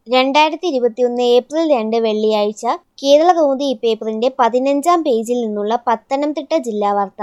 രണ്ടായിരത്തി ഇരുപത്തിയൊന്ന് ഏപ്രിൽ രണ്ട് വെള്ളിയാഴ്ച കേരളകൗമുദി പേപ്പറിന്റെ പതിനഞ്ചാം പേജിൽ നിന്നുള്ള പത്തനംതിട്ട ജില്ലാ വാർത്ത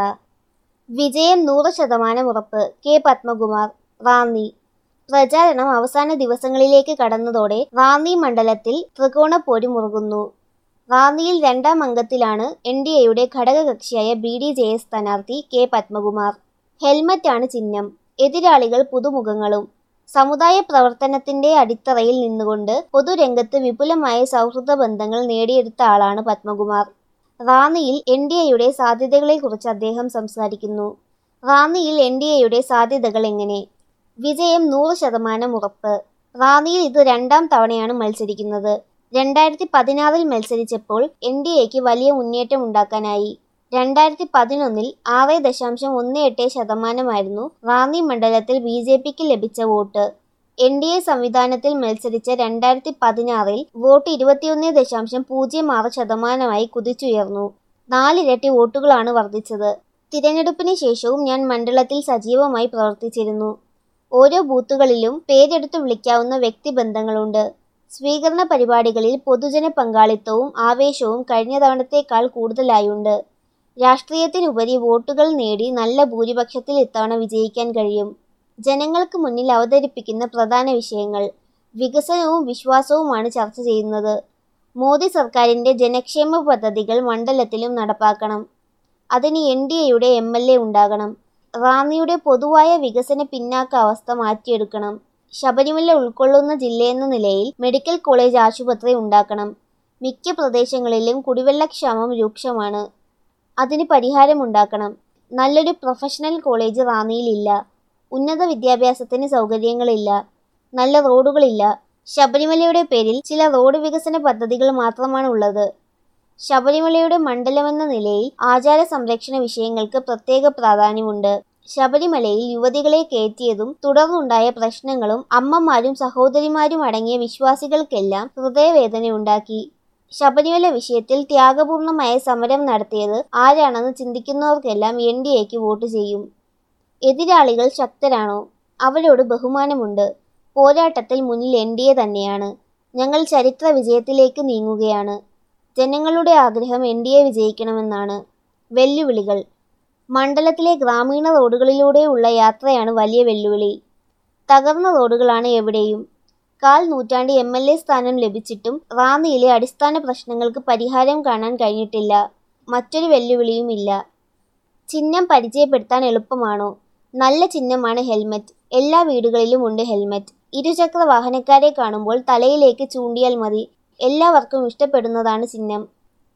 വിജയം നൂറ് ശതമാനം ഉറപ്പ് കെ പത്മകുമാർ റാന്നി പ്രചാരണം അവസാന ദിവസങ്ങളിലേക്ക് കടന്നതോടെ റാന്നി മണ്ഡലത്തിൽ ത്രികോണപ്പോര് മുറുകുന്നു റാന്നിയിൽ രണ്ടാം അംഗത്തിലാണ് എൻ ഡി എയുടെ ഘടകകക്ഷിയായ ബി ഡി ജെ എസ് സ്ഥാനാർത്ഥി കെ പത്മകുമാർ ഹെൽമറ്റാണ് ചിഹ്നം എതിരാളികൾ പുതുമുഖങ്ങളും സമുദായ പ്രവർത്തനത്തിന്റെ അടിത്തറയിൽ നിന്നുകൊണ്ട് പൊതുരംഗത്ത് വിപുലമായ സൗഹൃദ ബന്ധങ്ങൾ നേടിയെടുത്ത ആളാണ് പത്മകുമാർ റാന്നിയിൽ എൻ ഡി എയുടെ സാധ്യതകളെക്കുറിച്ച് അദ്ദേഹം സംസാരിക്കുന്നു റാന്നിയിൽ എൻ ഡി എയുടെ സാധ്യതകൾ എങ്ങനെ വിജയം നൂറ് ശതമാനം ഉറപ്പ് റാന്നിയിൽ ഇത് രണ്ടാം തവണയാണ് മത്സരിക്കുന്നത് രണ്ടായിരത്തി പതിനാറിൽ മത്സരിച്ചപ്പോൾ എൻ ഡി എക്ക് വലിയ മുന്നേറ്റം ഉണ്ടാക്കാനായി രണ്ടായിരത്തി പതിനൊന്നിൽ ആറ് ദശാംശം ഒന്ന് എട്ട് ശതമാനമായിരുന്നു റാന്നി മണ്ഡലത്തിൽ ബി ജെ പിക്ക് ലഭിച്ച വോട്ട് എൻ ഡി എ സംവിധാനത്തിൽ മത്സരിച്ച രണ്ടായിരത്തി പതിനാറിൽ വോട്ട് ഇരുപത്തിയൊന്ന് ദശാംശം പൂജ്യം ആറ് ശതമാനമായി കുതിച്ചുയർന്നു നാലിരട്ടി വോട്ടുകളാണ് വർദ്ധിച്ചത് തിരഞ്ഞെടുപ്പിന് ശേഷവും ഞാൻ മണ്ഡലത്തിൽ സജീവമായി പ്രവർത്തിച്ചിരുന്നു ഓരോ ബൂത്തുകളിലും പേരെടുത്ത് വിളിക്കാവുന്ന വ്യക്തിബന്ധങ്ങളുണ്ട് സ്വീകരണ പരിപാടികളിൽ പൊതുജന പങ്കാളിത്തവും ആവേശവും കഴിഞ്ഞ തവണത്തേക്കാൾ കൂടുതലായുണ്ട് രാഷ്ട്രീയത്തിനുപരി വോട്ടുകൾ നേടി നല്ല ഭൂരിപക്ഷത്തിൽ ഇത്തവണ വിജയിക്കാൻ കഴിയും ജനങ്ങൾക്ക് മുന്നിൽ അവതരിപ്പിക്കുന്ന പ്രധാന വിഷയങ്ങൾ വികസനവും വിശ്വാസവുമാണ് ചർച്ച ചെയ്യുന്നത് മോദി സർക്കാരിൻ്റെ ജനക്ഷേമ പദ്ധതികൾ മണ്ഡലത്തിലും നടപ്പാക്കണം അതിന് എൻ ഡി എയുടെ എം എൽ എ ഉണ്ടാകണം റാന്നിയുടെ പൊതുവായ വികസന പിന്നാക്ക അവസ്ഥ മാറ്റിയെടുക്കണം ശബരിമല ഉൾക്കൊള്ളുന്ന ജില്ലയെന്ന നിലയിൽ മെഡിക്കൽ കോളേജ് ആശുപത്രി ഉണ്ടാക്കണം മിക്ക പ്രദേശങ്ങളിലും കുടിവെള്ളക്ഷാമം രൂക്ഷമാണ് അതിന് പരിഹാരമുണ്ടാക്കണം നല്ലൊരു പ്രൊഫഷണൽ കോളേജ് റാന്നിയിലില്ല ഉന്നത വിദ്യാഭ്യാസത്തിന് സൗകര്യങ്ങളില്ല നല്ല റോഡുകളില്ല ശബരിമലയുടെ പേരിൽ ചില റോഡ് വികസന പദ്ധതികൾ മാത്രമാണ് ഉള്ളത് ശബരിമലയുടെ മണ്ഡലമെന്ന നിലയിൽ ആചാര സംരക്ഷണ വിഷയങ്ങൾക്ക് പ്രത്യേക പ്രാധാന്യമുണ്ട് ശബരിമലയിൽ യുവതികളെ കയറ്റിയതും തുടർന്നുണ്ടായ പ്രശ്നങ്ങളും അമ്മമാരും സഹോദരിമാരും അടങ്ങിയ വിശ്വാസികൾക്കെല്ലാം ഹൃദയവേദനയുണ്ടാക്കി ശബരിമല വിഷയത്തിൽ ത്യാഗപൂർണമായ സമരം നടത്തിയത് ആരാണെന്ന് ചിന്തിക്കുന്നവർക്കെല്ലാം എൻ ഡി എക്ക് വോട്ട് ചെയ്യും എതിരാളികൾ ശക്തരാണോ അവരോട് ബഹുമാനമുണ്ട് പോരാട്ടത്തിൽ മുന്നിൽ എൻ ഡി എ തന്നെയാണ് ഞങ്ങൾ ചരിത്ര വിജയത്തിലേക്ക് നീങ്ങുകയാണ് ജനങ്ങളുടെ ആഗ്രഹം എൻ ഡി എ വിജയിക്കണമെന്നാണ് വെല്ലുവിളികൾ മണ്ഡലത്തിലെ ഗ്രാമീണ റോഡുകളിലൂടെയുള്ള യാത്രയാണ് വലിയ വെല്ലുവിളി തകർന്ന റോഡുകളാണ് എവിടെയും കാൽ നൂറ്റാണ്ട് എം എൽ എ സ്ഥാനം ലഭിച്ചിട്ടും റാന്നിയിലെ അടിസ്ഥാന പ്രശ്നങ്ങൾക്ക് പരിഹാരം കാണാൻ കഴിഞ്ഞിട്ടില്ല മറ്റൊരു വെല്ലുവിളിയുമില്ല ചിഹ്നം പരിചയപ്പെടുത്താൻ എളുപ്പമാണോ നല്ല ചിഹ്നമാണ് ഹെൽമറ്റ് എല്ലാ വീടുകളിലും ഉണ്ട് ഹെൽമറ്റ് ഇരുചക്ര വാഹനക്കാരെ കാണുമ്പോൾ തലയിലേക്ക് ചൂണ്ടിയാൽ മതി എല്ലാവർക്കും ഇഷ്ടപ്പെടുന്നതാണ് ചിഹ്നം